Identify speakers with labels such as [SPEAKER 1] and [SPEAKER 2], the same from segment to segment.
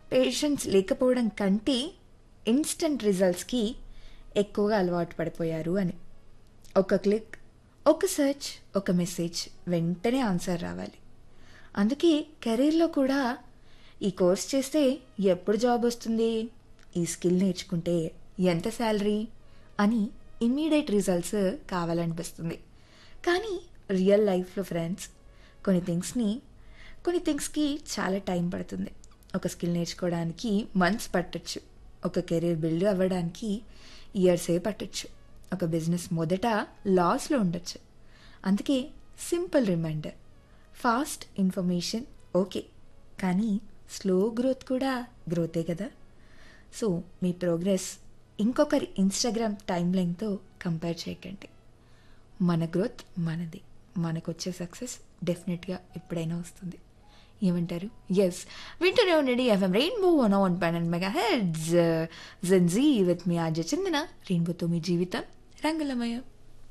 [SPEAKER 1] Patience లేకపోవడం కంటే instant రిజల్ట్స్కి ఎక్కువగా అలవాటు పడిపోయారు అని ఒక క్లిక్ ఒక సెర్చ్ ఒక మెసేజ్ వెంటనే ఆన్సర్ రావాలి అందుకే కెరీర్లో కూడా ఈ కోర్స్ చేస్తే ఎప్పుడు జాబ్ వస్తుంది ఈ స్కిల్ నేర్చుకుంటే ఎంత శాలరీ అని ఇమ్మీడియట్ రిజల్ట్స్ కావాలనిపిస్తుంది కానీ రియల్ లైఫ్లో ఫ్రెండ్స్ కొన్ని థింగ్స్ని కొన్ని థింగ్స్కి చాలా టైం పడుతుంది ఒక స్కిల్ నేర్చుకోవడానికి మంత్స్ పట్టచ్చు ఒక కెరీర్ బిల్డ్ అవ్వడానికి ఇయర్సే పట్టచ్చు ఒక బిజినెస్ మొదట లాస్లో ఉండొచ్చు అందుకే simple reminder fast information okay కానీ స్లో గ్రోత్ కూడా గ్రోతే కదా సో మీ ప్రోగ్రెస్ ఇంకొకరి ఇన్స్టాగ్రామ్ టైం లైన్తో కంపేర్ చేయకండి మన గ్రోత్ మనది మనకొచ్చే సక్సెస్ డెఫినెట్గా ఎప్పుడైనా వస్తుంది ఏమంటారు ఎస్ వింటూనే ఉండండి FM rainbow one one point mega heads Gen Z with మీ ఆర్జ చందన రెయిన్బోతో మీ జీవితం రంగులమయం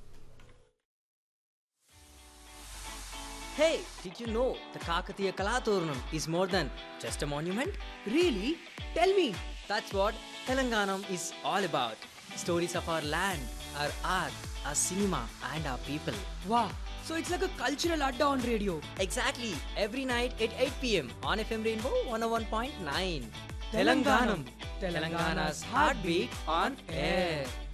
[SPEAKER 2] Hey, did you know the Kakatiya Kalaturnam is more than just a monument?
[SPEAKER 3] Really? Tell me.
[SPEAKER 2] That's what Telanganam is all about. Stories of our land, our art, our cinema, and our people.
[SPEAKER 3] Wow. So it's like a cultural adda on radio.
[SPEAKER 2] Exactly, every night at 8 pm on FM Rainbow 101.9.
[SPEAKER 3] Telanganam.
[SPEAKER 2] Telangana's heartbeat on air.